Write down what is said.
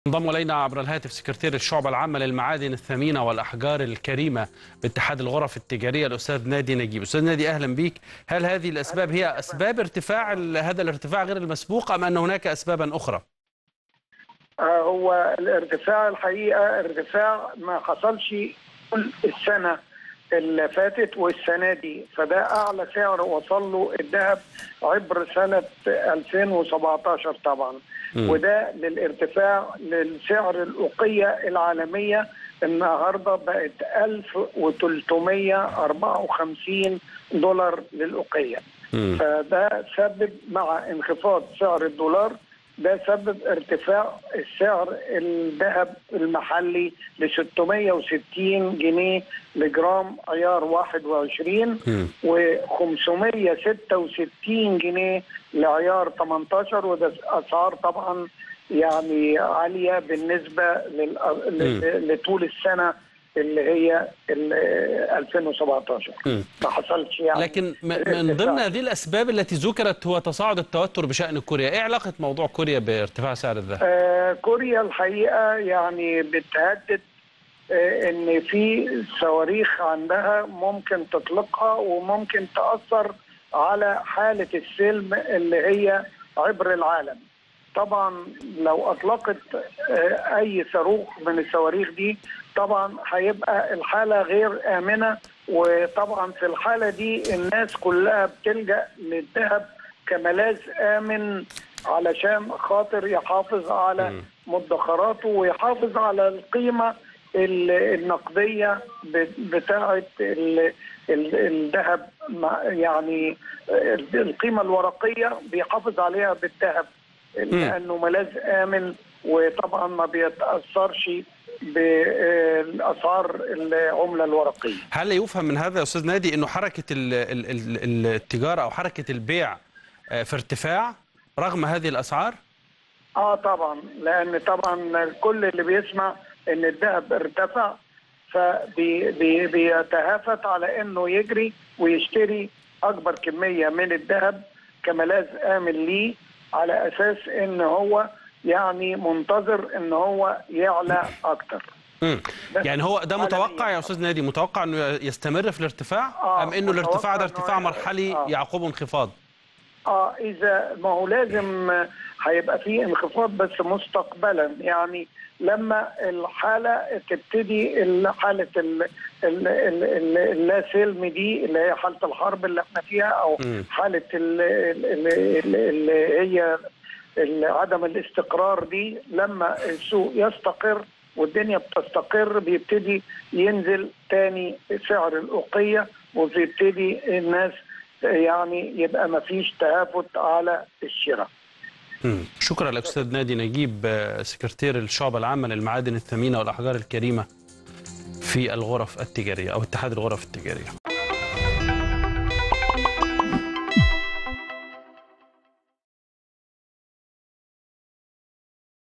انضم الينا عبر الهاتف سكرتير الشعبة العامة للمعادن الثمينة والأحجار الكريمة باتحاد الغرف التجارية الأستاذ نادي نجيب أستاذ نادي أهلا بيك هل هذه الأسباب هي أسباب ارتفاع ال- هذا الارتفاع غير المسبوق أم أن هناك أسبابا أخرى آه، هو الارتفاع الحقيقه ارتفاع ما حصلش كل السنه اللي فاتت والسنه دي فده اعلى سعر وصل له الذهب عبر سنه 2017 طبعا مم. وده للارتفاع للسعر الاوقيه العالميه النهارده بقت 1354 دولار للاوقيه مم. فده سبب مع انخفاض سعر الدولار ده سبب ارتفاع السعر الذهب المحلي ل 660 جنيه لجرام عيار 21 مم. و 566 جنيه لعيار 18 وده اسعار طبعا يعني عاليه بالنسبه لل- ل- لطول السنه اللي هي ال- 2017 مم. ما حصلش يعني لكن م- من ضمن هذه الأسباب التي ذكرت هو تصاعد التوتر بشأن كوريا إيه علاقة موضوع كوريا بارتفاع سعر الذهب آه، كوريا الحقيقه يعني بتهدد آه، ان في صواريخ عندها ممكن تطلقها وممكن تاثر على حاله السلم اللي هي عبر العالم طبعا لو اطلقت آه، اي صاروخ من الصواريخ دي طبعا هيبقى الحاله غير امنه وطبعا في الحاله دي الناس كلها بتلجا للذهب كملاذ امن علشان خاطر يحافظ على مم. مدخراته ويحافظ على القيمه ال- النقديه ب- بتاعه ال- ال- الذهب مع- يعني ال- القيمه الورقيه بيحافظ عليها بالذهب لانه ملاذ امن وطبعا ما بيتاثرش باسعار العمله الورقيه هل يفهم من هذا يا أستاذ نادي أنه حركة ال- ال- ال- التجارة أو حركة البيع آه، في ارتفاع رغم هذه الأسعار اه طبعا لان طبعا كل اللي بيسمع ان الذهب ارتفع فبيتهافت على انه يجري ويشتري اكبر كميه من الذهب كملاذ امن ليه على اساس ان هو يعني منتظر ان هو يعلى اكتر مم. بس يعني هو ده عالمياً. متوقع يا استاذ نادي متوقع انه يستمر في الارتفاع آه، ام انه الارتفاع ده متوقع ارتفاع إنه- مرحلي آه. يعقبه انخفاض اه اذا ما هو لازم هيبقى فيه انخفاض بس مستقبلا يعني لما الحاله تبتدي ال- حاله ال- ال- ال- ال- اللا سلم دي اللي هي حاله الحرب اللي احنا فيها او مم. حاله ال- ال- ال- اللي هي ال- عدم الاستقرار دي لما السوق يستقر والدنيا بتستقر بيبتدي ينزل تاني سعر الأوقية وبيبتدي الناس يعني يبقى ما فيش تهافت على الشراء مم. شكرا لك استاذ نادي نجيب آه، سكرتير الشعبة العامة للمعادن الثمينة والأحجار الكريمة في الغرف التجارية أو اتحاد الغرف التجارية